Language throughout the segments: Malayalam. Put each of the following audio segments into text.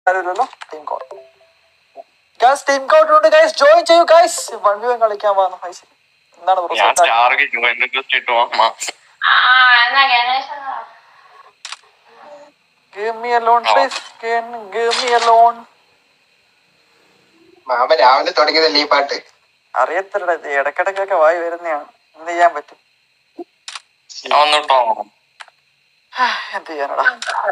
ആരുമില്ലല്ലോ ടീം കോൾ ഗൈസ് ടീം കോട്ടിലുണ്ട് ഗൈസ് ജോയിൻ ചെയ്യൂ ഗൈസ് വൺ വ്യൂ കളിക്കാൻ പോകുന്നു പൈസ എന്താണ് bro? ഞാൻ സ്റ്റാർക്ക് ജോയിന്റ് ഇട്ടു അമ്മ ആ എന്നാ Ganesan Give me a loan, please. Can give me a loan. മാമ രാവിലെ തുടങ്ങിയതല്ലേ ഈ പാട്ട് അറിയത്തില്ല ഇത് ഇടക്കിടക്കൊക്കെ വായി വരുന്നതാണ് എന്ത് ചെയ്യാൻ പറ്റും ഒന്നിട്ടോ എന്ത് ചെയ്യാനടാ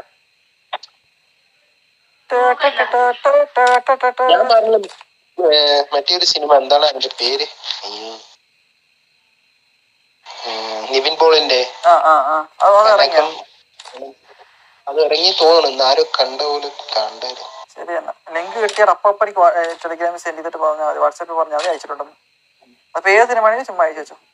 ടേ, ടേ, ടേ, ടേ, ടേ, ടേ, ടേ, ടേ, ടേ. ഞാൻ പറഞ്ഞ മറ്റേ ഒരു സിനിമ എന്താണ് അതിന്റെ പേര് ഉം. ഉം, നിവിൻ പോളിന്റെ ആ ആ ആ അത് അത് ഇറങ്ങിയോ അത് ഇറങ്ങി തോന്നുന്നു ഇന്ന് ആരോ കണ്ട പോലെ കണ്ടത് ശരി എന്നാ ലിങ്ക് കിട്ടിയാൽ അപ്പപ്പനിക്ക് ടെലിഗ്രാമിൽ സെൻഡ് ചെയ്തിട്ട് പറഞ്ഞാൽ മതി വാട്സാപ്പിൽ പറഞ്ഞാൽ മതി അയച്ചിട്ടുണ്ടെന്ന് അപ്പൊ ഏത് സിനിമയാണെങ്കിൽ ചുമ്മാ അയച്ചു വെച്ചോ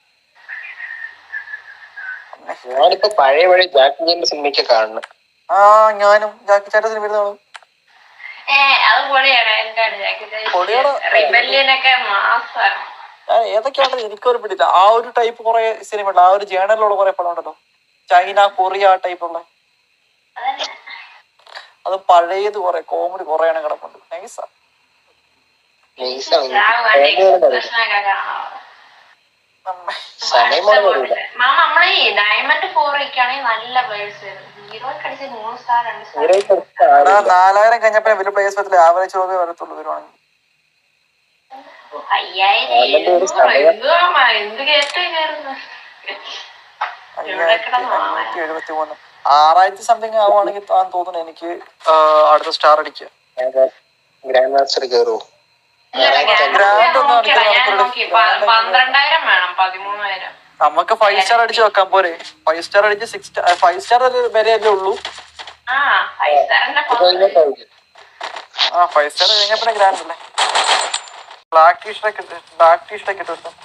പിന്നെ, ഞാനിപ്പോ പഴയ പഴയ ജാക്കി ജാന്റെ സിനിമയ്ക്ക് കാണണം ആ ഞാനും ജാക്കി ചാറ്റ സിനിമ ഇരുന്നോളും ഏ അത് പൊളിയാണ് എന്റെ പൊളിയാണോ? റിബല്യനൊക്കെ മാസാണ് ഞാൻ ഏതൊക്കെയാണെന്ന് എനിക്കൊരു പിടിയില്ല ആ ഒരു ടൈപ്പ് കുറെ സിനിമ ഉണ്ട് ആ ഒരു ജേണലിലുള്ള കുറെ പടം ഉണ്ടല്ലോ ചൈന കൊറിയ ആ ടൈപ്പ് ഉള്ള അതന്നെ അത് പഴയത് കുറെ കോമഡി കുറെ എണ്ണം കിടപ്പുണ്ട് നൈസാ നൈസാണ് രാഘവന്റെ എക്സ്പ്രഷനൊക്കെ കാണാം നമ്മ- സമയം പോണ വരില്ല മാമ നമ്മളെ ഈ ഡയമണ്ട് ഫോർ ഒക്കെയാണെങ്കിൽ നല്ല പ്ലേയേഴ്സ് വരും ഹീറോ അടിച്ച് മൂന്ന് സ്റ്റാർ രണ്ട് സ്റ്റാർ എടാ, നാലായിരം കഴിഞ്ഞപ്പോ വലിയ പ്ലേസ് പറ്റില്ല ആവറേജ് രൂപയെ വരത്തുള്ളൂ വരുവാണെങ്കിൽ അയ്യായിരം അതിന്റെ ഒരു എഴുന്നൂറ് സമയം. എന്തുവാ മാ, എന്ത് കേട്ട് കയറുന്നു അയ്യായിരത്തി അഞ്ഞൂറ്റി എഴുപത്തി മൂന്ന് ആറായിരത്തി സംതിങ് ആവുകയാണെങ്കിൽ താൻ തോന്നുന്നു എനിക്ക് ആ, അടുത്ത സ്റ്റാർ അടിക്കുക ഗ്രാൻഡ് മാസ്റ്റർ കയറുമോ ഗ്രാൻഡ് ഒന്നും നോക്കിയതാ, ഞാൻ അടിക്കാൻ നോക്കി പ- പന്ത്രണ്ടായിരം വേണം പതിമൂന്നായിരം നമുക്ക് ഫൈവ് സ്റ്റാർ അടിച്ച് വെക്കാൻ പോരെ ഫൈവ് സ്റ്റാർ അടിച്ച് സിക്സ് ഫൈവ് സ്റ്റാർ വരെയല്ലേ ഉള്ളൂ ആ ഫൈവ് സ്റ്റാറിന്റെ ആ ഫൈവ് സ്റ്റാർ കഴിഞ്ഞാൽ പിന്നെ ഗ്രാൻഡ് അല്ലേ ബ്ലാക്ക് ടീഷർട്ട് ബ്ലാക്ക് ടീഷർട്ട് കിട്ടും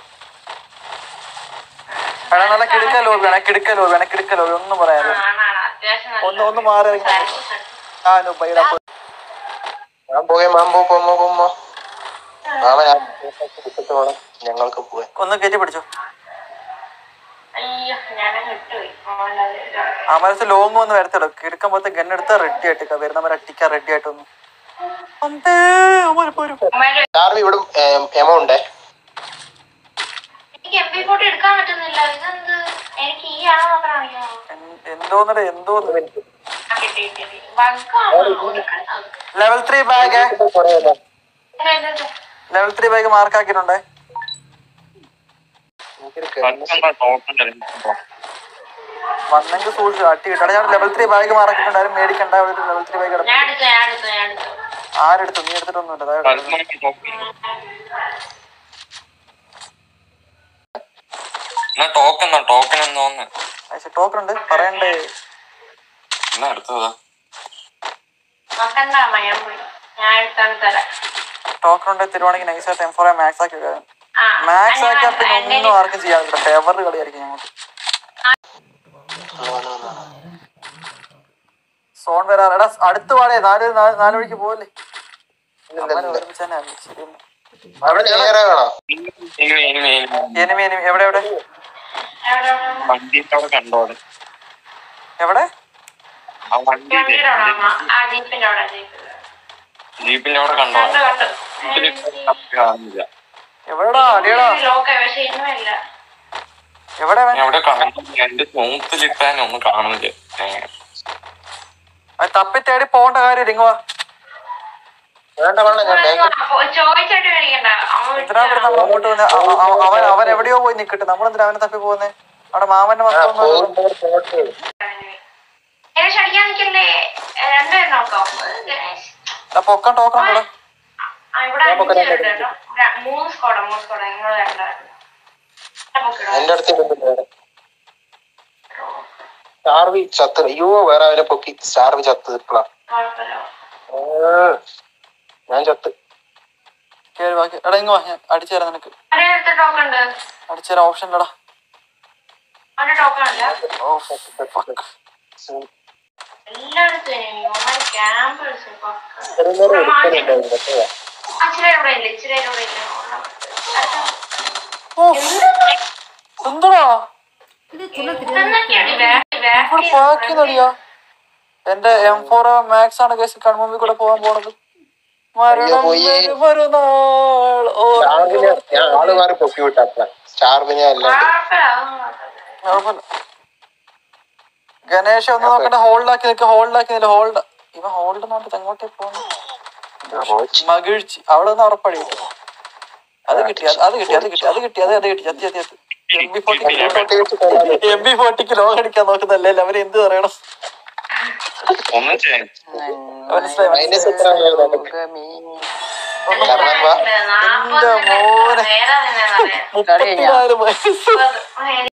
എടാ നല്ല കിടുക്ക ലോബി വേണേ കിടുക്ക ലോബി വേണേ കിടുക്ക ലോബി ഒന്നും പറയാതെ ആണാണ് അത്യാവശ്യം നല്ല ഒന്ന് ഒന്ന് മാറി ഇറങ്ങി ആ നുബൈഡ ഞാൻ പോയ മാമ്പോ പോമോ പോമോ മാമ ഞാൻ വിട്ടിട്ട് വേണം ഞങ്ങൾക്ക് പോവാൻ ഒന്ന് കയറ്റി പിടിച്ചോ അയ്യോ ഞാനങ്ങ് വിട്ടുപോയി മോഹൻലാല് ആ മനസ്സിൽ ലോങ് ഒന്ന് വരത്തില്ല കിടക്കാൻ പോലത്തെ ഗണ്ണെടുത്താൽ റെഡി ആയിട്ട് വരുന്നവരെ അട്ടിക്കാൻ റെഡി ആയിട്ടൊന്നും അമ്പേ, അവന്മാര് പോരും. ഉമ്മാര് ചാർവി ഇവിടെ എമൗണ്ടേ എനിക്ക് എം പി ഫോട്ടോ എടുക്കാൻ പറ്റുന്നില്ല ഇതെന്ത് എനിക്ക് ഈ ആണോ മാത്രം അറിയാമോ എൻ- എന്തോന്നടെ എന്തോന്ന് ആ, കിട്ടി കിട്ടി കിട്ടി ബഗ്ഗാണോ level three bag level three bag mark ആക്കിയിട്ടുണ്ടേ ടോക്കൺ വന്നെങ്കിൽ സൂക്ഷിച്ചു അട്ടി കിട്ടാണ് ഞാൻ ലെവൽ ത്രീ ബാഗ് മാറാക്കിയിട്ടുണ്ടായിരുന്നു മേടിക്കണ്ട അവിടെ ഒരു ലെവൽ ത്രീ ബാഗ് ഞാൻ എടുത്തു ഞാൻ എടുത്തു ഞാൻ എടുത്തു ആരെടുത്തു നീ എടുത്തിട്ടൊന്നുമില്ല ദാ ഇവിടെ. ടോക്കൺ ടോക്കൺ എന്തോന്ന് പക്ഷെ ടോക്കൺ ഉണ്ട് പറയണ്ടേ എന്നാ എടുത്തതാ നോക്കണ്ട അമ്മ ഞാൻ പോയി ഞാൻ എടുത്താണ് തരാം ടോക്കൺ ഉണ്ട് തരുവാണെങ്കിൽ നൈസായിട്ട് എം ഫോർ മാക്സ് ആക്കി വെക്കാം ആ മാക്സ് ഞാൻ ആക്കിയാൽ പിന്നെ എൻ്റെ ഒന്നും ആർക്കും ചെയ്യാൻ പറ്റില്ല ഫേവർ കളിയായിരിക്കും ഞങ്ങൾക്ക് സോൺ വരാറ് എടാ അടുത്ത് പാടേ നാല് നാല് നാല് മണിക്ക് പോവല്ലേ അവന്മാര് ഒരുമിച്ച് തന്നെ ആയിരുന്നു. ശരി എന്നാ. അവിടെ നേരാണോ enemy enemy enemy enemy enemy എവിടെ എവിടെ എവിടെ, എവിടെ? വണ്ടിന്റെ അവിടെ കണ്ടോടെ എവിടെ ആ വണ്ടി വണ്ടിയുടെ അവിടെ അമ്മ. ആ ജീപ്പിന്റെ അവിടെ ജീപ്പിന്റെ ജീപ്പിന്റെ അവിടെ കണ്ടു കണ്ടോടെ കണ്ടു കാണുന്നില്ല എവിടെടാ അടിയടാ ലോക്കായി പക്ഷെ ഇന്നുമില്ല എവിടെ അവൻ? ഞാൻ അവിടെ കാണുന്നില്ല എന്റെ സ്മൂത്തിലിട്ടാൻ ഒന്നും കാണുന്നില്ല ഏ. അത് തപ്പി തേടി പോകേണ്ട കാര്യം ഇങ്ങുവാ വേണ്ട വേണ്ട ഞാൻ ബാങ്ക് ചോദിച്ചിട്ട് മേടിക്കണ്ട അവൻ എന്തിനാ പിന്നെ നമ്മൾ അങ്ങോട്ട് വന്ന് അവ- അവ- അവൻ അവൻ എവിടെയോ പോയി നിക്കട്ടെ നമ്മളെന്തിനാ അവനെ തപ്പി പോകുന്നേ അവിടെ മാമന്റെ മക്കളൊന്നും പോകുമ്പോൾ പോട്ടെ ഗണേഷ് അടിക്കാൻ നിൽക്കല്ലേ രണ്ടുപേരും നോക്കാം ഗണേഷ് പൊക്കം ടോക്കൺ ഉണ്ടോ ആ, ഇവിടെ അഞ്ച് പേരുണ്ട് കേട്ടോ. ര- മൂന്ന് സ്കോഡ മൂന്ന് സ്കോഡ നിങ്ങൾ രണ്ടായിരുന്നു എന്റെ അടുത്ത് ഇടുന്നില്ല സ്റ്റാർവി ചത്ത് അയ്യോ വേറെ അവരെ പൊക്കി സ്റ്റാർവി ചത്ത് ഇപ്പളാ കുഴപ്പമില്ല ഏ, ഞാൻ ചത്ത് കേറി ബാക്കി എടാ ഇങ്ങോ ഞാൻ അടിച്ചു തരാം നിനക്ക് അവരുടെ അടുത്ത് ടോക്കൺ ഉണ്ട് അടിച്ചു തരാം ഓപ്ഷൻ ഇല്ലടാ അവരുടെ ടോക്കൺ അല്ല ഓ fuck. എല്ലായിടത്തും ഇവന്മാർ ക്യാമ്പ് ഇത്രയും നേരം എടുക്കുന്നുണ്ടായിരുന്നു കേട്ടോ. ഇച്ചിരി ഇവിടെ ഇല്ല ഇച്ചിരി ഇവിടെ ഇല്ല ഓ, എന്തെടാ ഇതെന്നൊക്കെയാണ് ബാക്കി ബാക്കി ഇവിടെ പാക്കി നടിയാ എന്റെ എം ഫോർ മാക്സ് ആണ് കേസ് കൺമുമ്പിൽ കൂടെ പോകാൻ പോണത് മരണം പോയി. വരും ഒരു നാൾ സ്റ്റാർവിനെ ഞാൻ ആള് മാറി പൊക്കി വിട്ടാ സ്റ്റാർവിനെ അല്ലാണ്ട് കുഴപ്പമില്ല അതൊന്നും കുഴപ്പമില്ല. കുഴപ്പമില്ല. ഗണേഷ് ഒന്ന് നോക്കട്ടെ ഹോൾഡ് ആക്കി നിൽക്ക ഹോൾഡ് ആക്കി നില്ല ഹോൾഡ് ഇവ ഹോൾഡ് നോക്കിട്ട് എങ്ങോട്ടേ പോകുന്നു മകിഴ്ചി അവിടെ നിന്ന് ഉറപ്പടി അത് കിട്ടി അത് അത് കിട്ടി അത് കിട്ടി അത് കിട്ടി അത് അത് കിട്ടി അത് അത് അത് എം ബി ഫോർട്ടിക്ക് എം ബി ഫോർട്ടിക്ക് ലോങ് അടിക്കാൻ നോക്കുന്നല്ലേ അവര് എന്ത് പറയണം ഒന്നും ചെയ്യാൻ മനസ്സിലായി മൈനസ് മനസ്സിലായി എത്ര നമുക്ക് എനിക്ക് കാരണം വാ. മനസ്സിലായി. നാപ്പത് എന്റെ മോനെ. നേരെ നിന്നെന്നറിയാം മുപ്പത്തിനാല് മൈനസ് എനിക്ക്